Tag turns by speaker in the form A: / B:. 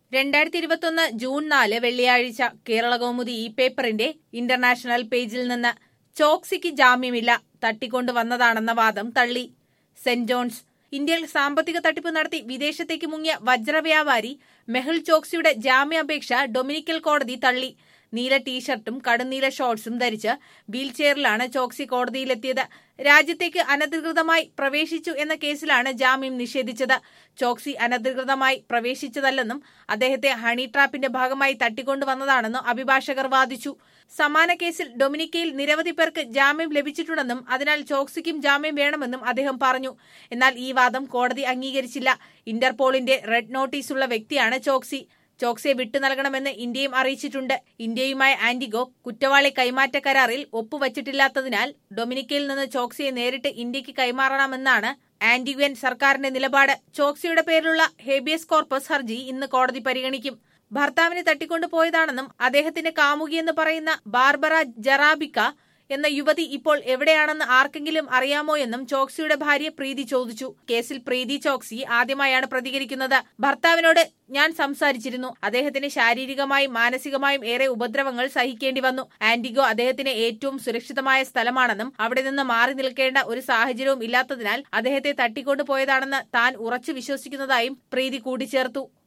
A: രണ്ടായിരത്തി ഇരുപത്തൊന്ന് ജൂൺ നാല് വെള്ളിയാഴ്ച കേരളകൗമുദി ഈ പേപ്പറിന്റെ ഇന്റർനാഷണൽ പേജിൽ നിന്ന് ചോക്സിക്ക് ജാമ്യമില്ല തട്ടിക്കൊണ്ടുവന്നതാണെന്ന വാദം തള്ളി സെന്റ് ജോൺസ് ഇന്ത്യയിൽ സാമ്പത്തിക തട്ടിപ്പ് നടത്തി വിദേശത്തേക്ക് മുങ്ങിയ വജ്രവ്യാപാരി മെഹുൽ ചോക്സിയുടെ ജാമ്യാപേക്ഷ ഡൊമിനിക്കൽ കോടതി തള്ളി നീല ടീഷർട്ടും കടുനീല ഷോർട്സും ധരിച്ച് വീൽചെയറിലാണ് ചോക്സി കോടതിയിലെത്തിയത് രാജ്യത്തേക്ക് അനധികൃതമായി പ്രവേശിച്ചു എന്ന കേസിലാണ് ജാമ്യം നിഷേധിച്ചത് ചോക്സി അനധികൃതമായി പ്രവേശിച്ചതല്ലെന്നും അദ്ദേഹത്തെ ഹണി ട്രാപ്പിന്റെ ഭാഗമായി തട്ടിക്കൊണ്ടുവന്നതാണെന്നും അഭിഭാഷകർ വാദിച്ചു സമാന കേസിൽ ഡൊമിനിക്കയിൽ നിരവധി പേർക്ക് ജാമ്യം ലഭിച്ചിട്ടുണ്ടെന്നും അതിനാൽ ചോക്സിക്കും ജാമ്യം വേണമെന്നും അദ്ദേഹം പറഞ്ഞു എന്നാൽ ഈ വാദം കോടതി അംഗീകരിച്ചില്ല ഇന്റർപോളിന്റെ റെഡ് നോട്ടീസുള്ള വ്യക്തിയാണ് ചോക്സി ചോക്സിയെ വിട്ടു നൽകണമെന്ന് ഇന്ത്യയും അറിയിച്ചിട്ടുണ്ട് ഇന്ത്യയുമായി ആന്റിഗോ കുറ്റവാളി കൈമാറ്റ കരാറിൽ ഒപ്പുവച്ചിട്ടില്ലാത്തതിനാൽ ഡൊമിനിക്കയിൽ നിന്ന് ചോക്സിയെ നേരിട്ട് ഇന്ത്യക്ക് കൈമാറണമെന്നാണ് ആന്റിഗ്വൻ സർക്കാരിന്റെ നിലപാട് ചോക്സിയുടെ പേരിലുള്ള ഹേബിയസ് കോർപ്പസ് ഹർജി ഇന്ന് കോടതി പരിഗണിക്കും ഭർത്താവിനെ തട്ടിക്കൊണ്ടുപോയതാണെന്നും അദ്ദേഹത്തിന്റെ കാമുകിയെന്ന് പറയുന്ന ബാർബറ ജറാബിക്ക എന്ന യുവതി ഇപ്പോൾ എവിടെയാണെന്ന് ആർക്കെങ്കിലും അറിയാമോ എന്നും ചോക്സിയുടെ ഭാര്യ പ്രീതി ചോദിച്ചു കേസിൽ പ്രീതി ചോക്സി ആദ്യമായാണ് പ്രതികരിക്കുന്നത് ഭർത്താവിനോട് ഞാൻ സംസാരിച്ചിരുന്നു അദ്ദേഹത്തിന് ശാരീരികമായും മാനസികമായും ഏറെ ഉപദ്രവങ്ങൾ സഹിക്കേണ്ടി വന്നു ആന്റിഗോ അദ്ദേഹത്തിന് ഏറ്റവും സുരക്ഷിതമായ സ്ഥലമാണെന്നും അവിടെ നിന്ന് മാറി നിൽക്കേണ്ട ഒരു സാഹചര്യവും ഇല്ലാത്തതിനാൽ അദ്ദേഹത്തെ തട്ടിക്കൊണ്ടുപോയതാണെന്ന് താൻ ഉറച്ചു വിശ്വസിക്കുന്നതായും പ്രീതി കൂട്ടിച്ചേർത്തു